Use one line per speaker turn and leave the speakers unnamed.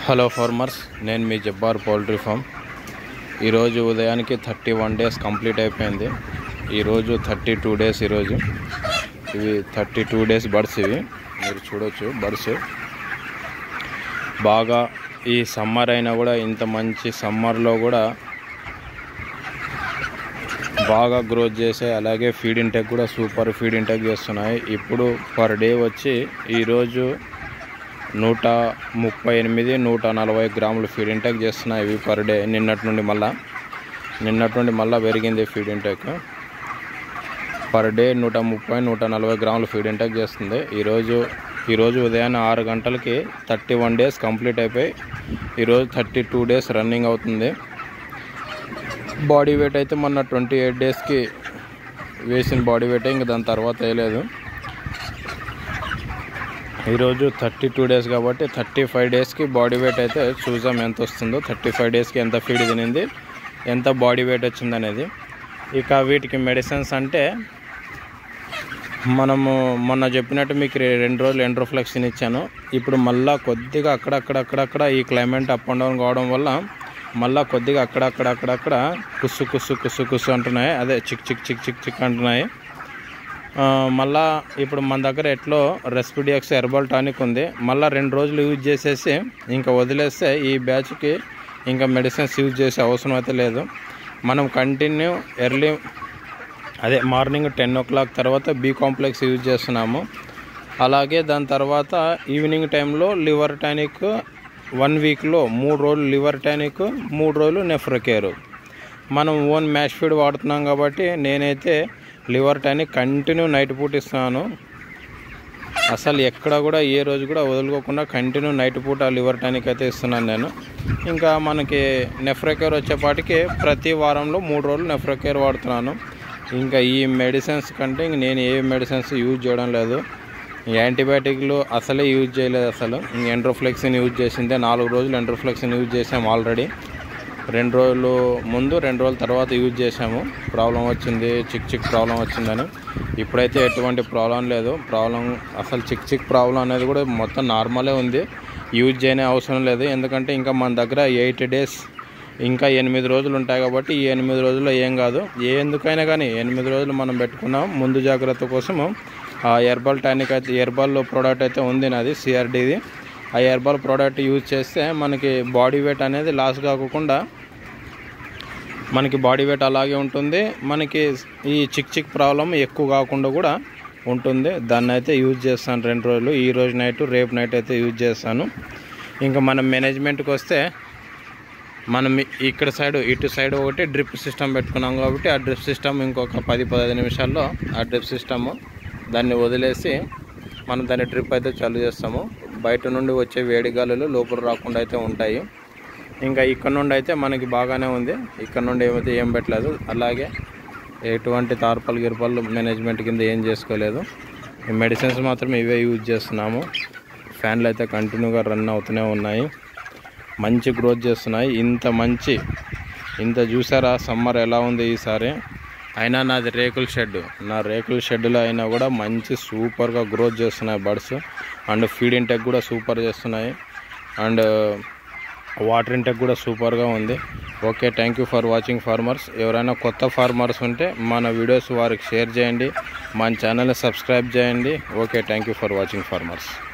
hello farmers నేను మీ Jabbar poultry farm ఈరోజు ఉదయానికి థర్టీ వన్ డేస్ కంప్లీట్ అయిపోయింది ఈరోజు థర్టీ టూ డేస్ ఈరోజు ఇవి థర్టీ టూ డేస్ బర్డ్స్ ఇవి మీరు చూడొచ్చు బర్డ్స్ బాగా ఈ సమ్మర్ అయినా కూడా ఇంత మంచి సమ్మర్లో కూడా బాగా గ్రోత్ చేసాయి అలాగే ఫీడ్ ఇంటెక్ కూడా సూపర్ ఫీడ్ ఇంటెక్ చేస్తున్నాయి ఇప్పుడు పర్ డే వచ్చి ఈరోజు నూట ముప్పై ఎనిమిది నూట నలభై గ్రాములు ఫీడ్ ఇంటెక్ చేస్తున్నాయి ఇవి పర్ డే నిన్నటి నుండి మళ్ళా నిన్నటి నుండి మళ్ళీ పెరిగింది ఫీడ్ ఇంటెక్ పర్ డే నూట ముప్పై నూట నలభై గ్రాములు ఫీడ్ ఇంటెక్ చేస్తుంది ఈరోజు ఈరోజు ఉదయాన్నే ఆరు గంటలకి థర్టీ వన్ డేస్ కంప్లీట్ అయిపోయి ఈరోజు థర్టీ టూ డేస్ రన్నింగ్ అవుతుంది బాడీ వెయిట్ అయితే మొన్న ట్వంటీ ఎయిట్ డేస్కి వేసిన బాడీ వెయిట్ ఇంకా దాని తర్వాత వేయలేదు ఈరోజు థర్టీ టూ డేస్ కాబట్టి థర్టీ ఫైవ్ డేస్కి బాడీ వెయిట్ అయితే చూసాం ఎంత వస్తుందో థర్టీ ఫైవ్ డేస్కి ఎంత ఫీడ్ తినింది ఎంత బాడీ వెయిట్ వచ్చింది అనేది ఇక వీటికి మెడిసిన్స్ అంటే మనము మొన్న చెప్పినట్టు మీకు రె- రెండు రోజులు ఎండ్రోఫ్లెక్సిన్ ఇచ్చాను ఇప్పుడు మళ్ళా కొద్దిగా అక్కడక్కడక్కడక్కడ ఈ క్లైమేట్ అప్ అండ్ డౌన్ కావడం వల్ల మళ్ళా కొద్దిగా అక్కడక్కడక్కడక్కడ కుస్సు కుస్సు కుస్సు కుస్సు అంటున్నాయి అదే చిక్ చిక్ చిక్ చిక్ చిక్ అంటున్నాయి ఆ, మళ్ళా ఇప్పుడు మన దగ్గర ఎట్లో రెస్పిడియక్స్ హెర్బల్ టానిక్ ఉంది మళ్ళీ రెండు రోజులు యూజ్ చేసేసి ఇంకా వదిలేస్తే ఈ బ్యాచ్కి ఇంకా మెడిసిన్స్ యూజ్ చేసే అవసరం అయితే లేదు మనం కంటిన్యూ ఎర్లీ అదే మార్నింగ్ టెన్ ఓ క్లాక్ తర్వాత బీ కాంప్లెక్స్ యూజ్ చేస్తున్నాము అలాగే దాని తర్వాత ఈవినింగ్ టైంలో లివర్ టానిక్ వన్ వీక్లో మూడు రోజులు లివర్ టానిక్ మూడు రోజులు నెఫ్రోకేరు మనం ఓన్ మ్యాష్ ఫీడ్ వాడుతున్నాం కాబట్టి నేనైతే లివర్ టానిక్ కంటిన్యూ నైట్ పూట ఇస్తున్నాను అసలు ఎక్కడ కూడా ఏ రోజు కూడా వదులుకోకుండా కంటిన్యూ నైట్ పూట లివర్ టానిక్ అయితే ఇస్తున్నాను నేను ఇంకా మనకి నెఫ్రోకేర్ వచ్చేపాటికి ప్రతి వారంలో మూడు రోజులు నెఫ్రోకేర్ వాడుతున్నాను ఇంకా ఈ మెడిసిన్స్ కంటే ఇంక నేను ఏ మెడిసిన్స్ యూజ్ చేయడం లేదు ఈ యాంటీబయాటిక్లు అసలే యూజ్ చేయలేదు అసలు ఇంక ఎండ్రోఫ్లెక్సిన్ యూజ్ చేసిందే నాలుగు రోజులు ఎండ్రోఫ్లెక్సిన్ యూజ్ చేసాము ఆల్రెడీ రెండు రోజులు ముందు రెండు రోజుల తర్వాత యూజ్ చేసాము ప్రాబ్లం వచ్చింది చిక్ చిక్ ప్రాబ్లం వచ్చిందని ఇప్పుడైతే ఎటువంటి ప్రాబ్లం లేదు ప్రాబ్లం అసలు చిక్ చిక్ ప్రాబ్లం అనేది కూడా మొత్తం నార్మలే ఉంది యూజ్ చేయనే అవసరం లేదు ఎందుకంటే ఇంకా మన దగ్గర ఎయిట్ డేస్ ఇంకా ఎనిమిది రోజులు ఉంటాయి కాబట్టి ఈ ఎనిమిది రోజుల్లో ఏం కాదు ఏ ఎందుకైనా కానీ ఎనిమిది రోజులు మనం పెట్టుకున్నాం ముందు జాగ్రత్త కోసము ఆ ఎర్బల్ టానిక్ అయితే ఎర్బల్ ప్రోడక్ట్ అయితే ఉంది నాది సిఆర్డీది ఆ ఎర్బల్ ప్రోడక్ట్ యూజ్ చేస్తే మనకి బాడీ వెయిట్ అనేది లాస్ కాకుండా మనకి బాడీ వెయిట్ అలాగే ఉంటుంది మనకి ఈ చిక్ చిక్ ప్రాబ్లం ఎక్కువ కాకుండా కూడా ఉంటుంది దాన్ని అయితే యూజ్ చేస్తాను రెండు రోజులు ఈ రోజు నైట్ రేపు నైట్ అయితే యూజ్ చేస్తాను ఇంకా మనం మేనేజ్మెంట్కి వస్తే మనం ఇక్కడ సైడ్ ఇటు సైడ్ ఒకటి డ్రిప్ సిస్టమ్ పెట్టుకున్నాం కాబట్టి ఆ డ్రిప్ సిస్టమ్ ఇంకొక పది పదహైదు నిమిషాల్లో ఆ డ్రిప్ సిస్టమ్ దాన్ని వదిలేసి మనం దాన్ని డ్రిప్ అయితే చాలు చేస్తాము బయట నుండి వచ్చే వేడి గాలులు లోపల రాకుండా అయితే ఉంటాయి ఇంకా ఇక్కడ నుండి అయితే మనకి బాగానే ఉంది ఇక్కడ నుండి ఏమైతే ఏం పెట్టలేదు అలాగే ఎటువంటి తార్పల్ గిర్పల్ మేనేజ్మెంట్ కింద ఏం చేసుకోలేదు ఈ మెడిసిన్స్ మాత్రం ఇవే యూజ్ చేస్తున్నాము ఫ్యాన్లు అయితే కంటిన్యూగా రన్ అవుతూనే ఉన్నాయి మంచి గ్రోత్ చేస్తున్నాయి ఇంత మంచి ఇంత చూసారా సమ్మర్ ఎలా ఉంది ఈసారి అయినా నాది రేకుల షెడ్ నా రేకుల షెడ్లో అయినా కూడా మంచి సూపర్గా గ్రోత్ చేస్తున్నాయి బర్డ్స్ అండ్ ఫీడ్ ఇంటెక్ కూడా సూపర్ చేస్తున్నాయి అండ్ వాటర్ ఇంటెక్ కూడా సూపర్గా ఉంది okay thank you for watching farmers ఎవరైనా కొత్త ఫార్మర్స్ ఉంటే మన వీడియోస్ వారికి షేర్ చేయండి మన ఛానల్ని సబ్స్క్రైబ్ చేయండి okay thank you for watching farmers